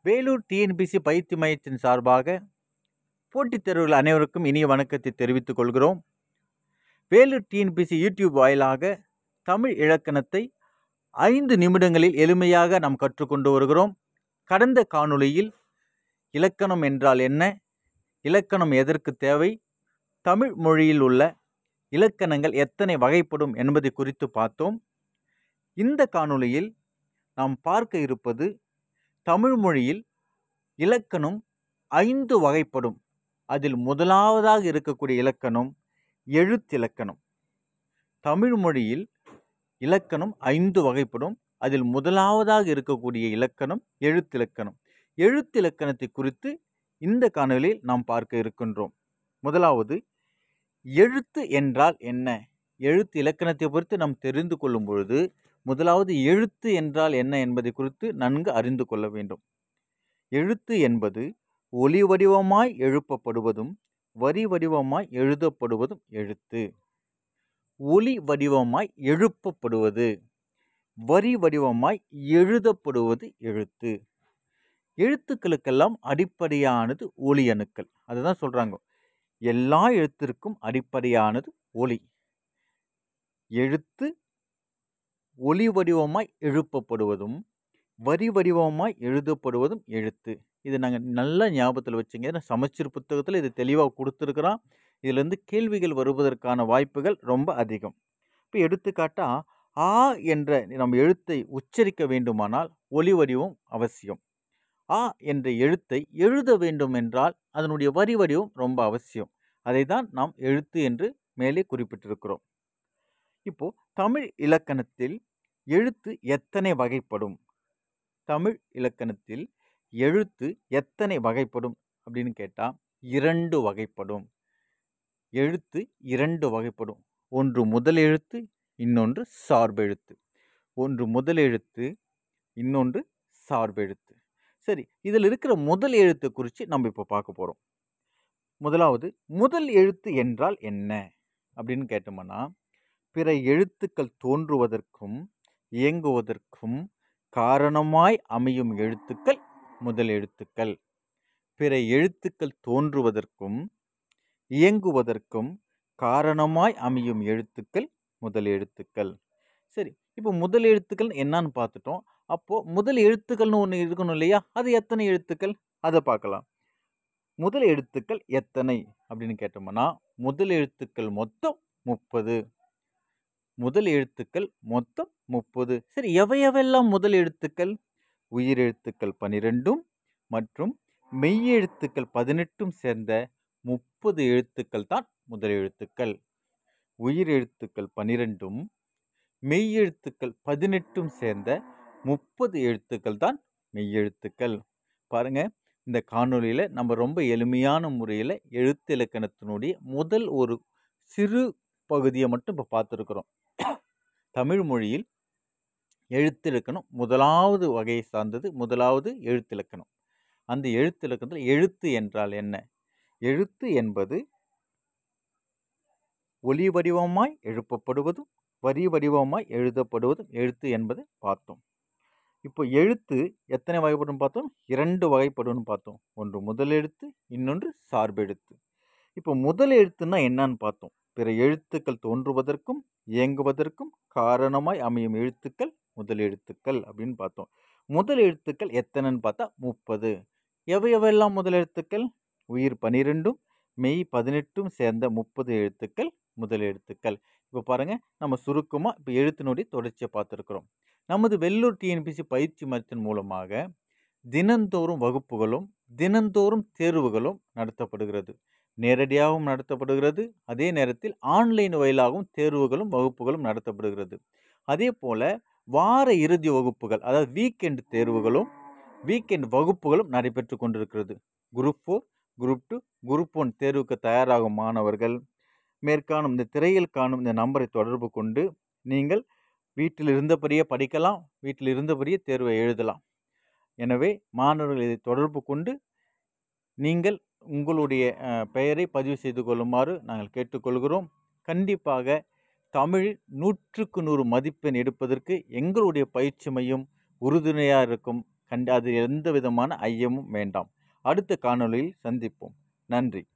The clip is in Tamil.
வேலூர் டிஎன்பிசி பயிற்சி மையத்தின் சார்பாக போட்டித் தேர்வுகள் அனைவருக்கும் இனிய வணக்கத்தை தெரிவித்துக் கொள்கிறோம் வேலூர் டிஎன்பிசி யூடியூப் வாயிலாக தமிழ் இலக்கணத்தை ஐந்து நிமிடங்களில் எளிமையாக நாம் கற்றுக்கொண்டு வருகிறோம் கடந்த காணொளியில் இலக்கணம் என்றால் என்ன இலக்கணம் எதற்கு தேவை தமிழ் மொழியில் உள்ள இலக்கணங்கள் எத்தனை வகைப்படும் என்பதை குறித்து பார்த்தோம் இந்த காணொளியில் நாம் பார்க்க இருப்பது தமிழ் மொழியில் இலக்கணம் ஐந்து வகைப்படும் அதில் முதலாவதாக இருக்கக்கூடிய இலக்கணம் எழுத்திலக்கணம் தமிழ் மொழியில் இலக்கணம் ஐந்து வகைப்படும் அதில் முதலாவதாக இருக்கக்கூடிய இலக்கணம் எழுத்திலக்கணம் எழுத்திலக்கணத்தை குறித்து இந்த காணொலியில் நாம் பார்க்க இருக்கின்றோம் முதலாவது எழுத்து என்றால் என்ன எழுத்து இலக்கணத்தை பொறுத்து நாம் தெரிந்து கொள்ளும் பொழுது முதலாவது எழுத்து என்றால் என்ன என்பதை குறித்து நன்கு அறிந்து கொள்ள வேண்டும் எழுத்து என்பது ஒலி வடிவமாய் எழுப்பப்படுவதும் வரி வடிவமாய் எழுதப்படுவதும் எழுத்து ஒலி வடிவமாய் எழுப்பப்படுவது வரி வடிவமாய் எழுதப்படுவது எழுத்து எழுத்துக்களுக்கெல்லாம் அடிப்படையானது ஒலி அணுக்கள் அதுதான் சொல்றாங்க எல்லா எழுத்திற்கும் அடிப்படையானது ஒலி எழுத்து ஒலி வடிவமாய் எழுப்பப்படுவதும் வரி வடிவமாய் எழுதப்படுவதும் எழுத்து இது நாங்கள் நல்ல ஞாபகத்தில் வச்சுங்க ஏன்னா சமச்சீர் புத்தகத்தில் இது தெளிவாக கொடுத்துருக்குறான் இதிலேருந்து கேள்விகள் வருவதற்கான வாய்ப்புகள் ரொம்ப அதிகம் இப்போ எடுத்துக்காட்டா ஆ என்ற நம்ம எழுத்தை உச்சரிக்க வேண்டுமானால் ஒலி வடிவம் அவசியம் ஆ என்ற எழுத்தை எழுத வேண்டும் என்றால் அதனுடைய வரி வடிவம் ரொம்ப அவசியம் அதை தான் நாம் எழுத்து என்று மேலே குறிப்பிட்டிருக்கிறோம் இப்போ தமிழ் இலக்கணத்தில் எழுத்து எத்தனை வகைப்படும் தமிழ் இலக்கணத்தில் எழுத்து எத்தனை வகைப்படும் அப்படின்னு கேட்டால் இரண்டு வகைப்படும் எழுத்து இரண்டு வகைப்படும் ஒன்று முதல் எழுத்து இன்னொன்று சார்பெழுத்து ஒன்று முதல் எழுத்து இன்னொன்று சார்பெழுத்து சரி இதில் இருக்கிற முதல் எழுத்தை குறித்து நம்ம இப்போ பார்க்க போகிறோம் முதலாவது முதல் எழுத்து என்றால் என்ன அப்படின்னு கேட்டோம்னா பிற எழுத்துக்கள் தோன்றுவதற்கும் இயங்குவதற்கும் காரணமாய் அமையும் எழுத்துக்கள் முதல் எழுத்துக்கள் பிற எழுத்துக்கள் தோன்றுவதற்கும் இயங்குவதற்கும் காரணமாய் அமையும் எழுத்துக்கள் முதல் எழுத்துக்கள் சரி இப்போ முதல் எழுத்துக்கள் என்னன்னு பார்த்துட்டோம் அப்போது முதல் எழுத்துக்கள்னு ஒன்று இருக்கணும் இல்லையா அது எத்தனை எழுத்துக்கள் அதை பார்க்கலாம் முதல் எழுத்துக்கள் எத்தனை அப்படின்னு கேட்டோம்னா முதல் எழுத்துக்கள் மொத்தம் முப்பது முதல் எழுத்துக்கள் மொத்தம் முப்பது சரி எவை எவையெல்லாம் முதல் எழுத்துக்கள் உயிர் எழுத்துக்கள் பனிரெண்டும் மற்றும் மெய் எழுத்துக்கள் பதினெட்டும் சேர்ந்த முப்பது எழுத்துக்கள் தான் முதல் எழுத்துக்கள் உயிர் எழுத்துக்கள் பனிரெண்டும் மெய் எழுத்துக்கள் பதினெட்டும் சேர்ந்த முப்பது எழுத்துக்கள் தான் மெய் எழுத்துக்கள் பாருங்க இந்த காணொளியில் நம்ம ரொம்ப எளிமையான முறையில் எழுத்து இலக்கணத்தினுடைய முதல் ஒரு சிறு பகுதியை மட்டும் இப்போ பார்த்துருக்குறோம் தமிழ் மொழியில் எழுத்திலக்கணம் முதலாவது வகையை சார்ந்தது முதலாவது எழுத்திலக்கணம் அந்த எழுத்திலக்கணத்தில் எழுத்து என்றால் என்ன எழுத்து என்பது ஒலி வடிவமாய் எழுப்பப்படுவதும் வரி வடிவமாய் எழுதப்படுவதும் எழுத்து என்பதை பார்த்தோம் இப்போ எழுத்து எத்தனை வகைப்படும் பார்த்தோம் இரண்டு வகைப்படும்னு பார்த்தோம் ஒன்று முதல் எழுத்து இன்னொன்று சார்பெழுத்து இப்போ முதல் எழுத்துன்னா என்னன்னு பார்த்தோம் பிற எழுத்துக்கள் தோன்றுவதற்கும் இயங்குவதற்கும் காரணமாய் அமையும் எழுத்துக்கள் முதல் எழுத்துக்கள் அப்படின்னு பார்த்தோம் முதல் எழுத்துக்கள் எத்தனைன்னு பார்த்தா முப்பது எவை எவையெல்லாம் முதல் எழுத்துக்கள் உயிர் பனிரெண்டும் மெய் பதினெட்டும் சேர்ந்த முப்பது எழுத்துக்கள் முதல் எழுத்துக்கள் இப்போ பாருங்கள் நம்ம சுருக்கமாக இப்போ எழுத்தினுடைய தொடர்ச்சியை பார்த்துருக்குறோம் நமது வெள்ளூர் டிஎன்பிசி பயிற்சி மையத்தின் மூலமாக தினந்தோறும் வகுப்புகளும் தினந்தோறும் தேர்வுகளும் நடத்தப்படுகிறது நேரடியாகவும் நடத்தப்படுகிறது அதே நேரத்தில் ஆன்லைன் வாயிலாகவும் தேர்வுகளும் வகுப்புகளும் நடத்தப்படுகிறது அதே போல் வார இறுதி வகுப்புகள் அதாவது வீக்கெண்ட் தேர்வுகளும் வீக்கெண்ட் வகுப்புகளும் நடைபெற்று கொண்டிருக்கிறது group four group two group one தேர்வுக்கு தயாராகும் மாணவர்கள் மேற்காணும் இந்த திரையில் காணும் இந்த நம்பரை தொடர்பு கொண்டு நீங்கள் வீட்டில் இருந்தபடியே படிக்கலாம் வீட்டில் இருந்தபடியே தேர்வை எழுதலாம் எனவே மாணவர்கள் இதை தொடர்பு கொண்டு நீங்கள் உங்களுடைய அஹ், பெயரை பதிவு செய்து கொள்ளுமாறு நாங்கள் கேட்டுக்கொள்கிறோம் கண்டிப்பாக தமிழில் நூற்றுக்கு நூறு மதிப்பெண் எடுப்பதற்கு எங்களுடைய பயிற்சி மையம் உறுதுணையாக இருக்கும் கண்டு அது எந்த விதமான ஐயமும் வேண்டாம் அடுத்த காணொளியில் சந்திப்போம் நன்றி